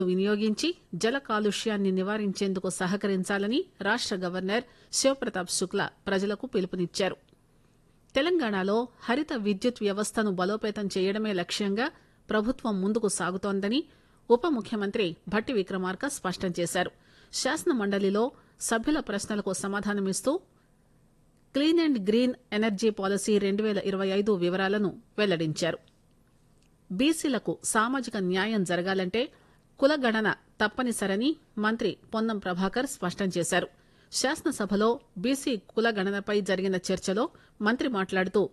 వినియోగించి జల కాలుష్యాన్ని నివారించేందుకు సహకరించాలని రాష్ట గవర్నర్ శివప్రతాప్ శుక్లా ప్రజలకు పిలుపునిచ్చారు తెలంగాణలో హరిత విద్యుత్ వ్యవస్థను బలోపేతం చేయడమే లక్ష్యంగా ప్రభుత్వం ముందుకు సాగుతోందని ఉప ముఖ్యమంత్రి భట్టి విక్రమార్క స్పష్టం చేశారు శాసన మండలిలో సభ్యుల ప్రశ్నలకు సమాధానమిస్తూ clean and green energy policy రెండు పేల ఇరవై ఐదు వివరాలను వెల్లడించారు బీసీలకు సామాజిక న్యాయం జరగాలంటే కులగణన తప్పనిసరని మంత్రి పొన్నం ప్రభాకర్ స్పష్టం చేశారు శాసనసభలో బీసీ కులగణనపై జరిగిన చర్చలో మంత్రి మాట్లాడుతూ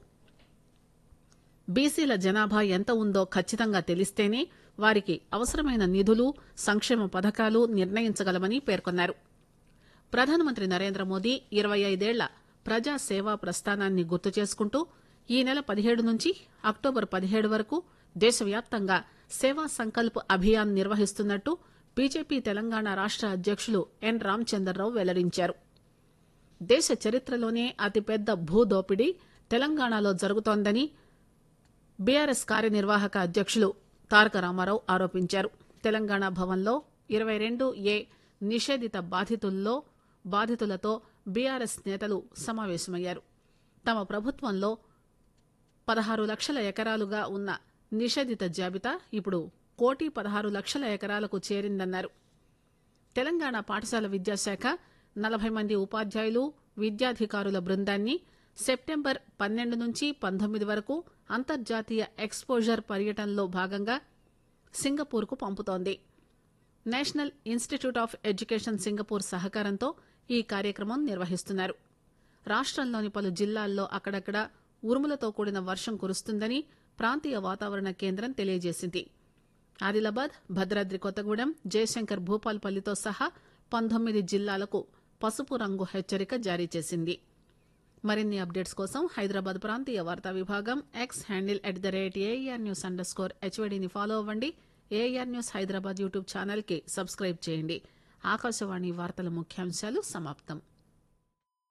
బీసీల జనాభా ఎంత ఉందో ఖచ్చితంగా తెలిస్తేనే వారికి అవసరమైన నిధులు సంక్షేమ పథకాలు నిర్ణయించగలమని పేర్కొన్నారు ప్రధానమంత్రి నరేంద్ర మోదీ ఇరవై ఐదేళ్ల ప్రజా సేవా ప్రస్థానాన్ని గుర్తు చేసుకుంటూ ఈ నెల పదిహేడు నుంచి అక్టోబర్ పదిహేడు వరకు దేశవ్యాప్తంగా సేవా సంకల్ప్ అభియాన్ నిర్వహిస్తున్నట్టు బీజేపీ తెలంగాణ రాష్ట అధ్యకులు ఎన్ రామచందర్రావు వెల్లడించారు దేశ చరిత్రలోనే అతిపెద్ద భూ దోపిడీ తెలంగాణలో జరుగుతోందని బీఆర్ఎస్ కార్యనిర్వాహక అధ్యకులు తారక రామారావు ఆరోపించారు తెలంగాణ భవన్లో ఇరవై రెండు ఏ నిషేధిత బాధితుల్లో బాధితులతో బీఆర్ఎస్ నేతలు సమావేశమయ్యారు తమ ప్రభుత్వంలో పదహారు లక్షల ఎకరాలుగా ఉన్న నిషేధిత జాబితా ఇప్పుడు కోటి పదహారు లక్షల ఎకరాలకు చేరిందన్నారు తెలంగాణ పాఠశాల విద్యాశాఖ నలభై మంది ఉపాధ్యాయులు విద్యాధికారుల బృందాన్ని సెప్టెంబర్ పన్నెండు నుంచి పంతొమ్మిది వరకు అంతర్జాతీయ ఎక్స్పోజర్ పర్యటనలో భాగంగా సింగపూర్కు పంపుతోంది national institute of education Singapore సహకారంతో ఈ కార్యక్రమం నిర్వహిస్తున్నారు రాష్టంలోని పలు జిల్లాల్లో అక్కడక్కడ ఉరుములతో కూడిన వర్షం కురుస్తుందని ప్రాంతీయ వాతావరణ కేంద్రం తెలియజేసింది ఆదిలాబాద్ భద్రాద్రి కొత్తగూడెం జయశంకర్ భూపాల్పల్లితో సహా పంతొమ్మిది జిల్లాలకు పసుపు రంగు హెచ్చరిక జారీ చేసింది మరిన్ని అప్డేట్స్ కోసం హైదరాబాద్ ప్రాంతీయ వార్తా విభాగం X handle at the rate AR news underscore హెచ్వైడీని ఫాలో అవ్వండి AR news Hyderabad YouTube channel కి సబ్స్క్రైబ్ చేయండి ఆకాశవాణి వార్తల ముఖ్యాంశాలు సమాప్తం